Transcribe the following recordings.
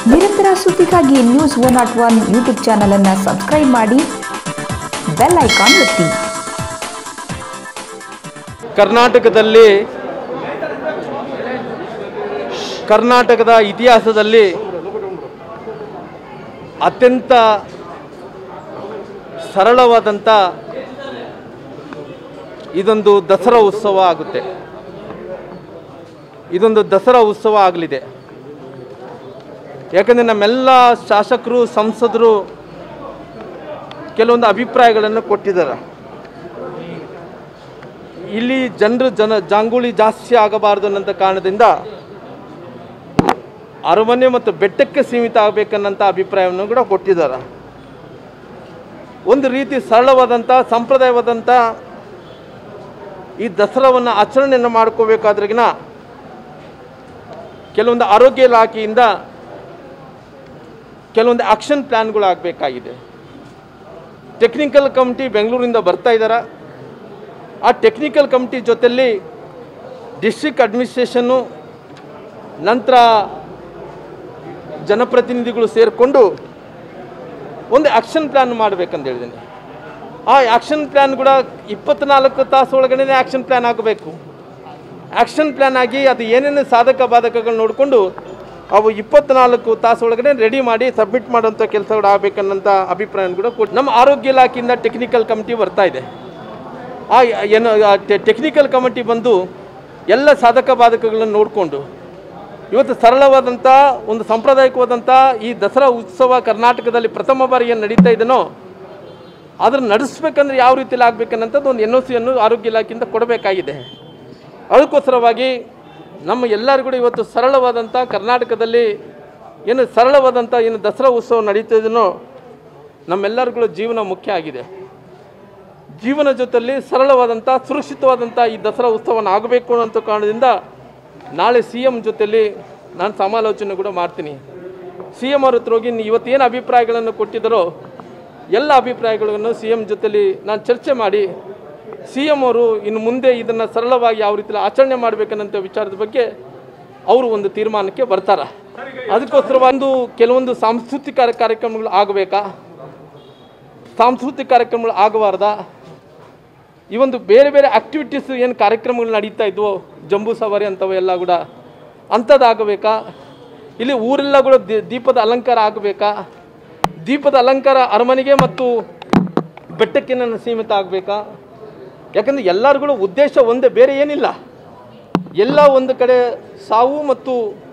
ನಿರಂತರ ಸುದ್ದಿಗಾಗಿ news one not one YouTube ಚಾನಲನ್ನು ಸಬ್ಸ್ಕ್ರೈಬ್ ಮಾಡಿ ಬೆಲ್ ಐಕಾನ್ ಒತ್ತಿ ಕರ್ನಾಟಕದಲ್ಲಿ ಕರ್ನಾಟಕದ ಇತಿಹಾಸದಲ್ಲಿ ಅತ್ಯಂತ ಸರಳವಾದಂಥ ಇದೊಂದು ದಸರಾ ಉತ್ಸವ ಆಗುತ್ತೆ ಇದೊಂದು ದಸರಾ ಉತ್ಸವ ಆಗಲಿದೆ ಯಾಕಂದರೆ ನಮ್ಮೆಲ್ಲ ಶಾಸಕರು ಸಂಸದರು ಕೆಲವೊಂದು ಅಭಿಪ್ರಾಯಗಳನ್ನು ಕೊಟ್ಟಿದ್ದಾರೆ ಇಲ್ಲಿ ಜನರು ಜನ ಜಾಂಗುಳಿ ಜಾಸ್ತಿ ಆಗಬಾರ್ದು ಅನ್ನೋಂಥ ಕಾರಣದಿಂದ ಅರಮನೆ ಮತ್ತು ಬೆಟ್ಟಕ್ಕೆ ಸೀಮಿತ ಆಗಬೇಕನ್ನಂಥ ಅಭಿಪ್ರಾಯವನ್ನು ಕೂಡ ಕೊಟ್ಟಿದ್ದಾರೆ ಒಂದು ರೀತಿ ಸರಳವಾದಂಥ ಸಂಪ್ರದಾಯವಾದಂಥ ಈ ದಸರಾವನ್ನು ಆಚರಣೆಯನ್ನು ಮಾಡ್ಕೋಬೇಕಾದ್ರಿಗಿನ ಕೆಲವೊಂದು ಆರೋಗ್ಯ ಇಲಾಖೆಯಿಂದ ಕೆಲವೊಂದು ಆಕ್ಷನ್ ಪ್ಲ್ಯಾನ್ಗಳು ಆಗಬೇಕಾಗಿದೆ ಟೆಕ್ನಿಕಲ್ ಕಮಿಟಿ ಬೆಂಗಳೂರಿಂದ ಬರ್ತಾ ಇದ್ದಾರೆ ಆ ಟೆಕ್ನಿಕಲ್ ಕಮಿಟಿ ಜೊತೆಯಲ್ಲಿ ಡಿಸ್ಟ್ರಿಕ್ಟ್ ಅಡ್ಮಿನಿಸ್ಟ್ರೇಷನ್ನು ನಂತರ ಜನಪ್ರತಿನಿಧಿಗಳು ಸೇರಿಕೊಂಡು ಒಂದು ಆ್ಯಕ್ಷನ್ ಪ್ಲ್ಯಾನ್ ಮಾಡಬೇಕಂತ ಹೇಳಿದ್ದೀನಿ ಆ ಆ್ಯಕ್ಷನ್ ಪ್ಲ್ಯಾನ್ ಕೂಡ ಇಪ್ಪತ್ನಾಲ್ಕು ತಾಸು ಒಳಗಡೆ ಆ್ಯಕ್ಷನ್ ಪ್ಲ್ಯಾನ್ ಆಗಬೇಕು ಆ್ಯಕ್ಷನ್ ಪ್ಲ್ಯಾನ್ ಆಗಿ ಅದು ಏನೇನು ಸಾಧಕ ಬಾಧಕಗಳು ನೋಡಿಕೊಂಡು ಅವು ಇಪ್ಪತ್ನಾಲ್ಕು ತಾಸು ಒಳಗಡೆ ರೆಡಿ ಮಾಡಿ ಸಬ್ಮಿಟ್ ಮಾಡೋಂಥ ಕೆಲಸಗಳು ಆಗಬೇಕನ್ನಂಥ ಅಭಿಪ್ರಾಯ ಕೂಡ ಕೊಟ್ಟು ನಮ್ಮ ಆರೋಗ್ಯ ಇಲಾಖೆಯಿಂದ ಟೆಕ್ನಿಕಲ್ ಕಮಿಟಿ ಬರ್ತಾ ಇದೆ ಆ ಏನು ಟೆಕ್ನಿಕಲ್ ಕಮಿಟಿ ಬಂದು ಎಲ್ಲ ಸಾಧಕ ಬಾಧಕಗಳನ್ನು ನೋಡಿಕೊಂಡು ಇವತ್ತು ಸರಳವಾದಂಥ ಒಂದು ಸಾಂಪ್ರದಾಯಿಕವಾದಂಥ ಈ ದಸರಾ ಉತ್ಸವ ಕರ್ನಾಟಕದಲ್ಲಿ ಪ್ರಥಮ ಬಾರಿ ಏನು ನಡೀತಾ ಇದೆನೋ ಅದನ್ನು ನಡೆಸ್ಬೇಕಂದ್ರೆ ಯಾವ ರೀತಿಯಲ್ಲಿ ಆಗಬೇಕನ್ನಂಥದ್ದು ಒಂದು ಎನ್ ಒ ಸಿಯನ್ನು ಆರೋಗ್ಯ ಇಲಾಖೆಯಿಂದ ಕೊಡಬೇಕಾಗಿದೆ ಅದಕ್ಕೋಸ್ಕರವಾಗಿ ನಮ್ಮ ಎಲ್ಲರೂ ಕೂಡ ಇವತ್ತು ಸರಳವಾದಂಥ ಕರ್ನಾಟಕದಲ್ಲಿ ಏನು ಸರಳವಾದಂಥ ಏನು ದಸರಾ ಉತ್ಸವ ನಡೀತಿದೆನೋ ನಮ್ಮೆಲ್ಲರಿಗೂ ಜೀವನ ಮುಖ್ಯ ಆಗಿದೆ ಜೀವನ ಜೊತೆಯಲ್ಲಿ ಸರಳವಾದಂಥ ಸುರಕ್ಷಿತವಾದಂಥ ಈ ದಸರಾ ಉತ್ಸವನ ಆಗಬೇಕು ಅನ್ನೋ ಕಾರಣದಿಂದ ನಾಳೆ ಸಿ ಎಮ್ ಜೊತೆಯಲ್ಲಿ ನಾನು ಸಮಾಲೋಚನೆ ಕೂಡ ಮಾಡ್ತೀನಿ ಸಿ ಎಮ್ ಅವ್ರ ಹತ್ರ ಹೋಗಿ ನೀವು ಇವತ್ತೇನು ಅಭಿಪ್ರಾಯಗಳನ್ನು ಕೊಟ್ಟಿದ್ದಾರೋ ಎಲ್ಲ ಅಭಿಪ್ರಾಯಗಳನ್ನು ಸಿ ಎಮ್ ಜೊತೆಲಿ ನಾನು ಚರ್ಚೆ ಮಾಡಿ ಸಿ ಎಮ್ ಅವರು ಇನ್ನು ಮುಂದೆ ಇದನ್ನು ಸರಳವಾಗಿ ಯಾವ ರೀತಿ ಆಚರಣೆ ಮಾಡಬೇಕನ್ನಂಥ ವಿಚಾರದ ಬಗ್ಗೆ ಅವರು ಒಂದು ತೀರ್ಮಾನಕ್ಕೆ ಬರ್ತಾರೆ ಅದಕ್ಕೋಸ್ಕರ ಒಂದು ಕೆಲವೊಂದು ಸಾಂಸ್ಕೃತಿಕ ಕಾರ್ಯಕ್ರಮಗಳು ಆಗಬೇಕಾ ಸಾಂಸ್ಕೃತಿಕ ಕಾರ್ಯಕ್ರಮಗಳು ಆಗಬಾರ್ದಾ ಈ ಒಂದು ಬೇರೆ ಬೇರೆ ಆ್ಯಕ್ಟಿವಿಟೀಸ್ ಏನು ಕಾರ್ಯಕ್ರಮಗಳು ನಡೀತಾ ಇದ್ವೋ ಜಂಬೂ ಸವಾರಿ ಅಂಥವು ಎಲ್ಲ ಕೂಡ ಅಂಥದ್ದಾಗಬೇಕಾ ಇಲ್ಲಿ ಊರೆಲ್ಲ ಕೂಡ ದೀ- ದೀಪದ ಅಲಂಕಾರ ಆಗಬೇಕಾ ದೀಪದ ಅಲಂಕಾರ ಅರಮನೆಗೆ ಮತ್ತು ಬೆಟ್ಟಕ್ಕೆ ನನ್ನ ಸೀಮಿತ ಆಗಬೇಕಾ ಯಾಕಂದರೆ ಎಲ್ಲರಿಗೂ ಉದ್ದೇಶ ಒಂದೇ ಬೇರೆ ಏನಿಲ್ಲ ಎಲ್ಲ ಒಂದು ಕಡೆ ಸಾವು ಮತ್ತು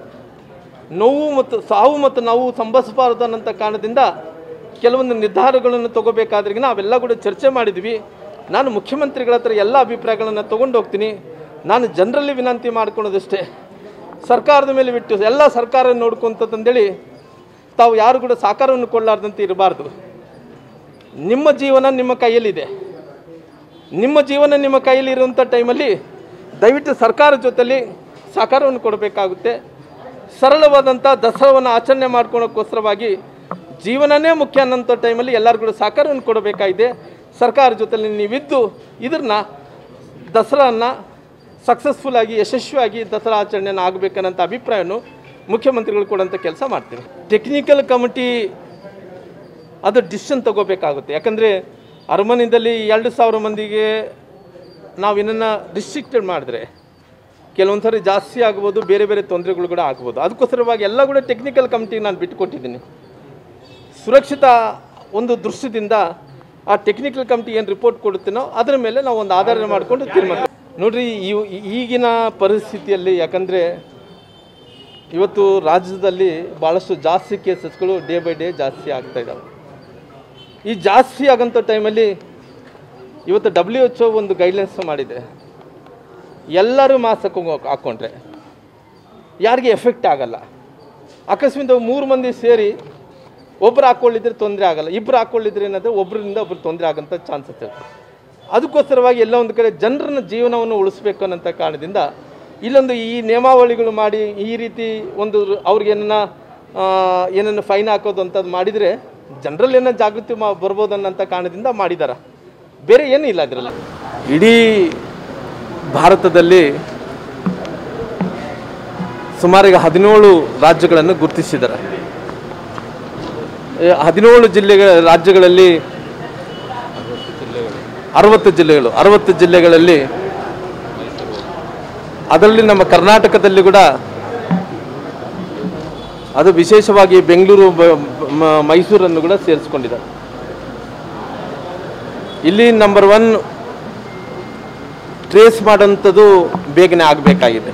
ನೋವು ಮತ್ತು ಸಾವು ಮತ್ತು ನೋವು ಸಂಭವಿಸಬಾರದು ಅನ್ನೋಂಥ ಕಾರಣದಿಂದ ಕೆಲವೊಂದು ನಿರ್ಧಾರಗಳನ್ನು ತಗೋಬೇಕಾದ್ರಿಗೆ ನಾವೆಲ್ಲ ಕೂಡ ಚರ್ಚೆ ಮಾಡಿದ್ವಿ ನಾನು ಮುಖ್ಯಮಂತ್ರಿಗಳ ಹತ್ರ ಎಲ್ಲ ಅಭಿಪ್ರಾಯಗಳನ್ನು ತೊಗೊಂಡು ಹೋಗ್ತೀನಿ ನಾನು ಜನರಲ್ಲಿ ವಿನಂತಿ ಮಾಡ್ಕೊಳೋದಷ್ಟೇ ಸರ್ಕಾರದ ಮೇಲೆ ಬಿಟ್ಟು ಎಲ್ಲ ಸರ್ಕಾರ ನೋಡ್ಕೊಂತಂದೇಳಿ ತಾವು ಯಾರು ಕೂಡ ಸಾಕಾರವನ್ನು ಕೊಳ್ಳಾರ್ದಂತೆ ಇರಬಾರ್ದು ನಿಮ್ಮ ಜೀವನ ನಿಮ್ಮ ಕೈಯಲ್ಲಿದೆ ನಿಮ್ಮ ಜೀವನ ನಿಮ್ಮ ಕೈಯಲ್ಲಿ ಇರುವಂಥ ಟೈಮಲ್ಲಿ ದಯವಿಟ್ಟು ಸರ್ಕಾರ ಜೊತೆಲಿ ಸಹಕಾರವನ್ನು ಕೊಡಬೇಕಾಗುತ್ತೆ ಸರಳವಾದಂಥ ದಸರಾವನ್ನು ಆಚರಣೆ ಮಾಡ್ಕೊಳಕ್ಕೋಸ್ಕರವಾಗಿ ಜೀವನನೇ ಮುಖ್ಯ ಅನ್ನೋಂಥ ಟೈಮಲ್ಲಿ ಎಲ್ಲರಿಗೂ ಸಹಕಾರವನ್ನು ಕೊಡಬೇಕಾಗಿದೆ ಸರ್ಕಾರ ಜೊತೆಲಿ ನೀವಿದ್ದು ಇದನ್ನ ದಸರಾನ ಸಕ್ಸಸ್ಫುಲ್ ಆಗಿ ಯಶಸ್ವಿಯಾಗಿ ದಸರಾ ಆಚರಣೆಯನ್ನು ಆಗಬೇಕನ್ನಂಥ ಅಭಿಪ್ರಾಯವನ್ನು ಮುಖ್ಯಮಂತ್ರಿಗಳು ಕೊಡೋಂಥ ಕೆಲಸ ಮಾಡ್ತೀನಿ ಟೆಕ್ನಿಕಲ್ ಕಮಿಟಿ ಅದು ಡಿಸಿಷನ್ ತಗೋಬೇಕಾಗುತ್ತೆ ಯಾಕಂದರೆ ಅರಮನೆಯಲ್ಲಿ ಎರಡು ಸಾವಿರ ಮಂದಿಗೆ ನಾವು ಏನನ್ನ ರಿಸ್ಟ್ರಿಕ್ಟೆಡ್ ಮಾಡಿದ್ರೆ ಕೆಲವೊಂದು ಸಾರಿ ಜಾಸ್ತಿ ಆಗ್ಬೋದು ಬೇರೆ ಬೇರೆ ತೊಂದರೆಗಳು ಕೂಡ ಆಗ್ಬೋದು ಅದಕ್ಕೋಸ್ಕರವಾಗಿ ಎಲ್ಲ ಕೂಡ ಟೆಕ್ನಿಕಲ್ ಕಮಿಟಿಗೆ ನಾನು ಬಿಟ್ಟುಕೊಟ್ಟಿದ್ದೀನಿ ಸುರಕ್ಷಿತ ಒಂದು ದೃಶ್ಯದಿಂದ ಆ ಟೆಕ್ನಿಕಲ್ ಕಮಿಟಿ ಏನು ರಿಪೋರ್ಟ್ ಕೊಡುತ್ತೇನೋ ಅದರ ಮೇಲೆ ನಾವು ಒಂದು ಆಧಾರ ಮಾಡಿಕೊಂಡು ತೀರ್ಮಾನ ನೋಡ್ರಿ ಈ- ಈಗಿನ ಪರಿಸ್ಥಿತಿಯಲ್ಲಿ ಯಾಕಂದರೆ ಇವತ್ತು ರಾಜ್ಯದಲ್ಲಿ ಭಾಳಷ್ಟು ಜಾಸ್ತಿ ಕೇಸಸ್ಗಳು ಡೇ ಬೈ ಡೇ ಜಾಸ್ತಿ ಆಗ್ತಾ ಇದ್ದಾವೆ ಈ ಜಾಸ್ತಿ ಆಗೋಂಥ ಟೈಮಲ್ಲಿ ಇವತ್ತು ಡಬ್ಲ್ಯೂ ಎಚ್ ಒ ಒಂದು ಗೈಡ್ಲೈನ್ಸ್ ಮಾಡಿದೆ ಎಲ್ಲರೂ ಮಾಸ್ಕ್ ಹಾಕೋ ಹಾಕ್ಕೊಂಡ್ರೆ ಯಾರಿಗೆ ಎಫೆಕ್ಟ್ ಆಗಲ್ಲ ಅಕಸ್ಮಾತ್ ಮೂರು ಮಂದಿ ಸೇರಿ ಒಬ್ರು ಹಾಕ್ಕೊಳ್ಳಿದ್ರೆ ತೊಂದರೆ ಆಗಲ್ಲ ಇಬ್ಬರು ಹಾಕ್ಕೊಳ್ಳಿದ್ರೆ ಏನಾದರೆ ಒಬ್ಬರಿಂದ ಒಬ್ರು ತೊಂದರೆ ಆಗೋಂಥ ಚಾನ್ಸಸ್ ಇರುತ್ತೆ ಅದಕ್ಕೋಸ್ಕರವಾಗಿ ಎಲ್ಲ ಒಂದು ಕಡೆ ಜನರನ್ನ ಜೀವನವನ್ನು ಉಳಿಸ್ಬೇಕು ಅನ್ನೋಂಥ ಕಾರಣದಿಂದ ಇಲ್ಲೊಂದು ಈ ನಿಯಮಾವಳಿಗಳು ಮಾಡಿ ಈ ರೀತಿ ಒಂದು ಅವ್ರಿಗೆ ಏನನ್ನ ಏನನ್ನ ಫೈನ್ ಹಾಕೋದು ಅಂಥದ್ದು ಮಾಡಿದರೆ ಜನರಲ್ಲಿ ಏನೋ ಜಾಗೃತಿ ಮಾ ಬರ್ಬೋದು ಅನ್ನೋಂಥ ಕಾರಣದಿಂದ ಮಾಡಿದ್ದಾರೆ ಬೇರೆ ಏನೂ ಇಲ್ಲ ಅದರಲ್ಲಿ ಇಡೀ ಭಾರತದಲ್ಲಿ ಸುಮಾರು ಈಗ ಹದಿನೇಳು ರಾಜ್ಯಗಳನ್ನು ಗುರುತಿಸಿದ್ದಾರೆ ಏ, ಹದಿನೇಳು ಜಿಲ್ಲೆಗಳ ರಾಜ್ಯಗಳಲ್ಲಿ ಅರವತ್ತು ಜಿಲ್ಲೆಗಳು ಅರವತ್ತು ಜಿಲ್ಲೆಗಳಲ್ಲಿ ಅದರಲ್ಲಿ ನಮ್ಮ ಕರ್ನಾಟಕದಲ್ಲಿ ಕೂಡ ಅದು ವಿಶೇಷವಾಗಿ ಬೆಂಗಳೂರು ಬ- ಮ- ಮೈಸೂರನ್ನು ಕೂಡ ಸೇರಿಸ್ಕೊಂಡಿದ್ದಾರೆ ಇಲ್ಲಿ ನಂಬರ್ ಒನ್ ಟ್ರೇಸ್ ಮಾಡೋಂಥದ್ದು ಬೇಗನೆ ಆಗಬೇಕಾಗಿದೆ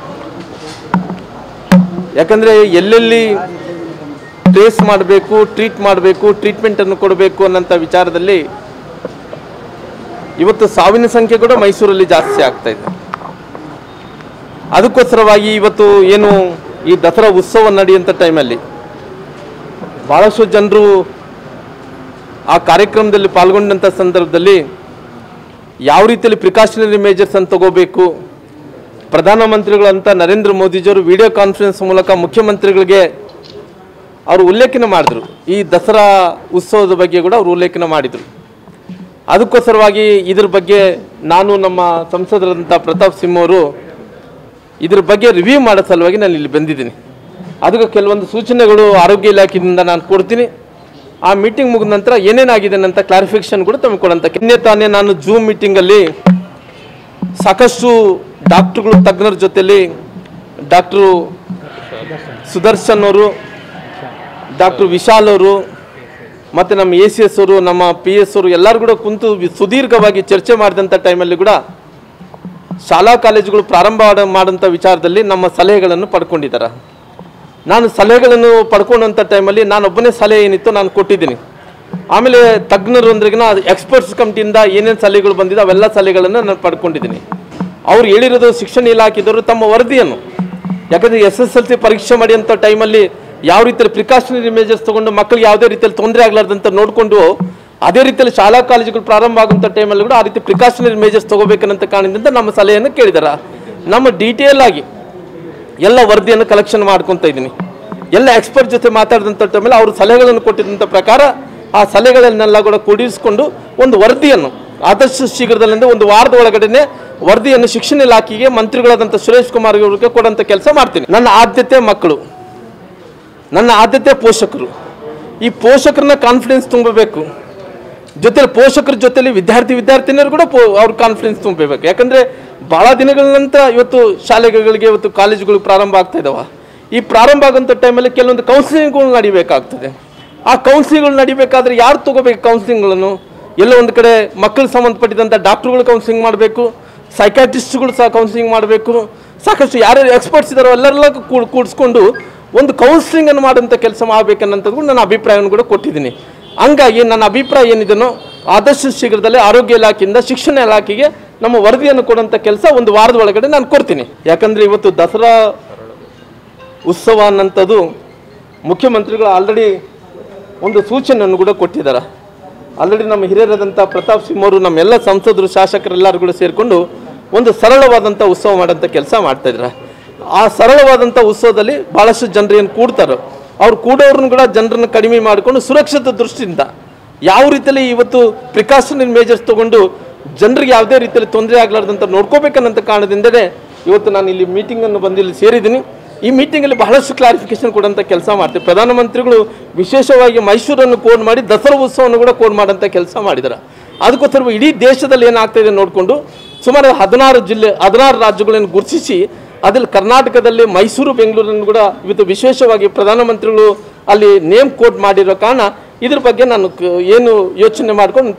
ಯಾಕಂದರೆ ಎಲ್ಲೆಲ್ಲಿ ಟ್ರೇಸ್ ಮಾಡಬೇಕು ಟ್ರೀಟ್ ಮಾಡಬೇಕು ಟ್ರೀಟ್ಮೆಂಟನ್ನು ಕೊಡಬೇಕು ಅನ್ನೋಂಥ ವಿಚಾರದಲ್ಲಿ ಇವತ್ತು ಸಾವಿನ ಸಂಖ್ಯೆ ಕೂಡ ಮೈಸೂರಲ್ಲಿ ಜಾಸ್ತಿ ಆಗ್ತಾ ಇದೆ ಅದಕ್ಕೋಸ್ಕರವಾಗಿ ಇವತ್ತು ಏನು ಈ ದಸರಾ ಉತ್ಸವ ನಡೆಯುವಂಥ ಟೈಮಲ್ಲಿ ಭಾಳಷ್ಟು ಜನರು ಆ ಕಾರ್ಯಕ್ರಮದಲ್ಲಿ ಪಾಲ್ಗೊಂಡಂಥ ಸಂದರ್ಭದಲ್ಲಿ ಯಾವ ರೀತಿಯಲ್ಲಿ ಪ್ರಿಕಾಷನರಿ ಮೇಜರ್ಸ್ ಅನ್ನು ತಗೋಬೇಕು ಪ್ರಧಾನಮಂತ್ರಿಗಳಂತ ನರೇಂದ್ರ ಮೋದಿಜಿಯವರು ವಿಡಿಯೋ ಕಾನ್ಫರೆನ್ಸ್ ಮೂಲಕ ಮುಖ್ಯಮಂತ್ರಿಗಳಿಗೆ ಅವರು ಉಲ್ಲೇಖನ ಮಾಡಿದ್ರು ಈ ದಸರಾ ಉತ್ಸವದ ಬಗ್ಗೆ ಕೂಡ ಅವರು ಉಲ್ಲೇಖನ ಮಾಡಿದರು ಅದಕ್ಕೋಸ್ಕರವಾಗಿ ಇದ್ರ ಬಗ್ಗೆ ನಾನು ನಮ್ಮ ಸಂಸದರಂಥ ಪ್ರತಾಪ್ ಸಿಂಹ ಅವರು ಇದ್ರ ಬಗ್ಗೆ ರಿವ್ಯೂ ಮಾಡೋ ಸಲುವಾಗಿ ನಾನು ಇಲ್ಲಿ ಬಂದಿದ್ದೀನಿ ಅದಕ್ಕೆ ಕೆಲವೊಂದು ಸೂಚನೆಗಳು ಆರೋಗ್ಯ ಇಲಾಖೆಯಿಂದ ನಾನು ಕೊಡ್ತೀನಿ ಆ ಮೀಟಿಂಗ್ ಮುಗಿದ ನಂತರ ಏನೇನಾಗಿದೆ ಅಂತ ಕ್ಲಾರಿಫಿಕೇಶನ್ ಕೂಡ ತಮಗೆ ಕೊಡಂತ ನಿನ್ನೆ ತಾನೇ ನಾನು ಜೂಮ್ ಮೀಟಿಂಗಲ್ಲಿ ಸಾಕಷ್ಟು ಡಾಕ್ಟ್ರುಗಳು ತಜ್ಞರ ಜೊತೆಲಿ ಡಾಕ್ಟ್ರು ಸುದರ್ಶನ್ ಅವರು ಡಾಕ್ಟರ್ ವಿಶಾಲ್ ಅವರು ಮತ್ತು ನಮ್ಮ ಎ ಸಿ ಎಸ್ ಅವರು ನಮ್ಮ ಪಿ ಎಸ್ ಅವರು ಎಲ್ಲರೂ ಕೂಡ ಕುಂತು ವಿ- ಸುದೀರ್ಘವಾಗಿ ಚರ್ಚೆ ಮಾಡಿದಂಥ ಟೈಮಲ್ಲಿ ಕೂಡ ಶಾಲಾ ಕಾಲೇಜುಗಳು ಪ್ರಾರಂಭ ಮಾಡ- ಮಾಡೋಂಥ ವಿಚಾರದಲ್ಲಿ ನಮ್ಮ ಸಲಹೆಗಳನ್ನು ಪಡ್ಕೊಂಡಿದ್ದಾರೆ ನಾನು ಸಲಹೆಗಳನ್ನು ಪಡ್ಕೊಂಡಂಥ ಟೈಮಲ್ಲಿ ನಾನು ಒಬ್ಬನೇ ಸಲಹೆ ಏನಿತ್ತು ನಾನು ಕೊಟ್ಟಿದ್ದೀನಿ ಆಮೇಲೆ ತಜ್ಞರು ಅಂದ್ರಿಗಿನ ಎಕ್ಸ್ಪರ್ಟ್ಸ್ ಕಮಿಟಿಯಿಂದ ಏನೇನು ಸಲಹೆಗಳು ಬಂದಿದೆ ಅವೆಲ್ಲ ಸಲಹೆಗಳನ್ನು ನಾನು ಪಡ್ಕೊಂಡಿದ್ದೀನಿ ಅವ್ರು ಹೇಳಿರೋದು ಶಿಕ್ಷಣ ಇಲಾಖೆದವರು ತಮ್ಮ ವರದಿಯನ್ನು ಯಾಕಂದರೆ ಎಸ್ ಎಸ್ ಎಲ್ ಸಿ ಪರೀಕ್ಷೆ ಮಾಡಿದಂಥ ಟೈಮಲ್ಲಿ ಯಾವ ರೀತಿಯಲ್ಲಿ ಪ್ರಿಕಾಷನರಿ ಮೇಜರ್ಸ್ ತಗೊಂಡು ಮಕ್ಕಳಿಗೆ ಯಾವುದೇ ರೀತಿಯಲ್ಲಿ ತೊಂದರೆ ಆಗಲಾರ್ದಂತ ನೋಡಿಕೊಂಡು ಅದೇ ರೀತಿಯಲ್ಲಿ ಶಾಲಾ ಕಾಲೇಜುಗಳು ಪ್ರಾರಂಭ ಆಗುವಂಥ ಟೈಮಲ್ಲಿ ಕೂಡ ಆ ರೀತಿ ಪ್ರಿಕಾಷನರಿ ಮೇಜರ್ಸ್ ತಗೋಬೇಕನ್ನಂತ ಕಾರಣದಿಂದ ನಮ್ಮ ಸಲಹೆಯನ್ನು ಕೇಳಿದಾರ ನಮ್ಮ ಡೀಟೇಲ್ ಆಗಿ ಎಲ್ಲ ವರದಿಯನ್ನು ಕಲೆಕ್ಷನ್ ಮಾಡ್ಕೊತ ಇದ್ದೀನಿ ಎಲ್ಲ ಎಕ್ಸ್ಪರ್ಟ್ ಜೊತೆ ಮಾತಾಡಿದಂಥ ಟೈಮಲ್ಲಿ ಅವರು ಸಲಹೆಗಳನ್ನು ಕೊಟ್ಟಿದ್ದಂಥ ಪ್ರಕಾರ ಆ ಸಲಹೆಗಳನ್ನೆಲ್ಲ ಕೂಡ ಕೂಡಿಸಿಕೊಂಡು ಒಂದು ವರದಿಯನ್ನು ಆದಷ್ಟು ಶೀಘ್ರದಲ್ಲಿಂದ ಒಂದು ವಾರದ ಒಳಗಡೆನೆ ವರದಿಯನ್ನು ಶಿಕ್ಷಣ ಇಲಾಖೆಗೆ ಮಂತ್ರಿಗಳಾದಂಥ ಸುರೇಶ್ ಕುಮಾರ್ ಅವರಿಗೆ ಕೊಡೋಂಥ ಕೆಲಸ ಮಾಡ್ತೀನಿ ನನ್ನ ಆದ್ಯತೆ ಮಕ್ಕಳು ನನ್ನ ಆದ್ಯತೆ ಪೋಷಕರು ಈ ಪೋಷಕರನ್ನ ಕಾನ್ಫಿಡೆನ್ಸ್ ತುಂಬಬೇಕು ಜೊತೆಲಿ ಪೋಷಕರ ಜೊತೆಲಿ ವಿದ್ಯಾರ್ಥಿ ವಿದ್ಯಾರ್ಥಿನಿಯರು ಕೂಡ ಪೋ ಅವ್ರ ಕಾನ್ಫಿಡೆನ್ಸ್ ತುಂಬಬೇಕು ಯಾಕಂದ್ರೆ ಬಹಳ ದಿನಗಳ ನಂತರ ಇವತ್ತು ಶಾಲೆಗಳಿಗೆ ಇವತ್ತು ಕಾಲೇಜುಗಳು ಪ್ರಾರಂಭ ಆಗ್ತಾ ಇದಾವ ಈ ಪ್ರಾರಂಭ ಆಗೋಂಥ ಟೈಮಲ್ಲಿ ಕೆಲವೊಂದು ಕೌನ್ಸಿಲಿಂಗ್ಗಳು ನಡಿಬೇಕಾಗ್ತದೆ ಆ ಕೌನ್ಸಿಲಿಂಗ್ಗಳು ನಡಿಬೇಕಾದ್ರೆ ಯಾರು ತಗೋಬೇಕು ಕೌನ್ಸಿಲಿಂಗ್ಗಳನ್ನು ಎಲ್ಲೋ ಒಂದು ಕಡೆ ಮಕ್ಕಳಿಗೆ ಸಂಬಂಧಪಟ್ಟಿದಂಥ ಡಾಕ್ಟ್ರುಗಳು ಕೌನ್ಸಿಲಿಂಗ್ ಮಾಡಬೇಕು ಸೈಕಾಟ್ರಿಸ್ಟ್ಗಳು ಸಹ ಕೌನ್ಸಿಲಿಂಗ್ ಮಾಡಬೇಕು ಸಾಕಷ್ಟು ಯಾರ್ಯಾರು ಎಕ್ಸ್ಪರ್ಟ್ಸ್ ಇದ್ದಾರೋ ಎಲ್ಲರೆಲ್ಲ ಕೂಡ ಕೂಡಿಸ್ಕೊಂಡು ಒಂದು ಕೌನ್ಸಿಲಿಂಗ್ ಅನ್ನು ಮಾಡುವಂಥ ಕೆಲಸ ಮಾಡಬೇಕನ್ನಂಥದ್ದು ನನ್ನ ಅಭಿಪ್ರಾಯವನ್ನು ಕೂಡ ಕೊಟ್ಟಿದ್ದೀನಿ ಹಂಗಾಗಿ ನನ್ನ ಅಭಿಪ್ರಾಯ ಏನಿದೆನೋ ಆದಷ್ಟು ಶೀಘ್ರದಲ್ಲೇ ಆರೋಗ್ಯ ಇಲಾಖೆಯಿಂದ ಶಿಕ್ಷಣ ಇಲಾಖೆಗೆ ನಮ್ಮ ವರದಿಯನ್ನು ಕೊಡುವಂಥ ಕೆಲಸ ಒಂದು ವಾರದ ಒಳಗಡೆ ನಾನು ಕೊಡ್ತೀನಿ ಯಾಕಂದರೆ ಇವತ್ತು ದಸರಾ ಉತ್ಸವ ಅನ್ನಂಥದ್ದು ಮುಖ್ಯಮಂತ್ರಿಗಳು ಆಲ್ರೆಡಿ ಒಂದು ಸೂಚನೆಯನ್ನು ಕೂಡ ಕೊಟ್ಟಿದ್ದಾರೆ ಆಲ್ರೆಡಿ ನಮ್ಮ ಹಿರಿಯರಾದಂಥ ಪ್ರತಾಪ್ ಸಿಂಹ ಅವರು ನಮ್ಮೆಲ್ಲ ಸಂಸದರು ಶಾಸಕರೆಲ್ಲರೂ ಕೂಡ ಸೇರಿಕೊಂಡು ಒಂದು ಸರಳವಾದಂಥ ಉತ್ಸವ ಮಾಡೋಂಥ ಕೆಲಸ ಮಾಡ್ತಾ ಇದ್ದಾರೆ ಆ ಸರಳವಾದಂಥ ಉತ್ಸವದಲ್ಲಿ ಭಾಳಷ್ಟು ಜನರು ಏನು ಕೂಡ್ತಾರೋ ಅವ್ರು ಕೂಡೋರ್ನು ಕೂಡ ಜನರನ್ನು ಕಡಿಮೆ ಮಾಡಿಕೊಂಡು ಸುರಕ್ಷತೆ ದೃಷ್ಟಿಯಿಂದ ಯಾವ ರೀತಿಯಲ್ಲಿ ಇವತ್ತು ಪ್ರಿಕಾಷನರಿ ಮೇಜರ್ಸ್ ತಗೊಂಡು ಜನರಿಗೆ ಯಾವುದೇ ರೀತಿಯಲ್ಲಿ ತೊಂದರೆ ಆಗಲಾರ್ದಂತ ನೋಡ್ಕೋಬೇಕನ್ನಂತ ಕಾರಣದಿಂದಲೇ ಇವತ್ತು ನಾನು ಇಲ್ಲಿ ಮೀಟಿಂಗನ್ನು ಬಂದು ಇಲ್ಲಿ ಸೇರಿದ್ದೀನಿ ಈ ಮೀಟಿಂಗಲ್ಲಿ ಬಹಳಷ್ಟು ಕ್ಲಾರಿಫಿಕೇಶನ್ ಕೊಡೋಂಥ ಕೆಲಸ ಮಾಡ್ತೀವಿ ಪ್ರಧಾನಮಂತ್ರಿಗಳು ವಿಶೇಷವಾಗಿ ಮೈಸೂರನ್ನು ಕೋಡ್ ಮಾಡಿ ದಸರಾ ಉತ್ಸವವನ್ನು ಕೂಡ ಕೋಡ್ ಮಾಡೋಂಥ ಕೆಲಸ ಮಾಡಿದ್ದಾರೆ ಅದಕ್ಕೋಸ್ಕರ ಇಡೀ ದೇಶದಲ್ಲಿ ಏನಾಗ್ತಾ ಇದೆ ನೋಡಿಕೊಂಡು ಸುಮಾರು ಹದಿನಾರು ಜಿಲ್ಲೆ ಹದಿನಾರು ರಾಜ್ಯಗಳನ್ನು ಗುರುತಿಸಿ ಅದ್ರಲ್ಲಿ ಕರ್ನಾಟಕದಲ್ಲಿ ಮೈಸೂರು ಬೆಂಗಳೂರನ್ನು ಕೂಡ ಇವತ್ತು ವಿಶೇಷವಾಗಿ ಪ್ರಧಾನಮಂತ್ರಿಗಳು ಅಲ್ಲಿ ನೇಮ್ ಕೋಟ್ ಮಾಡಿರೋ ಕಾರಣ ಇದ್ರ ಬಗ್ಗೆ ನಾನು ಕ- ಏನು ಯೋಚನೆ ಮಾಡ್ಕೊಂಡು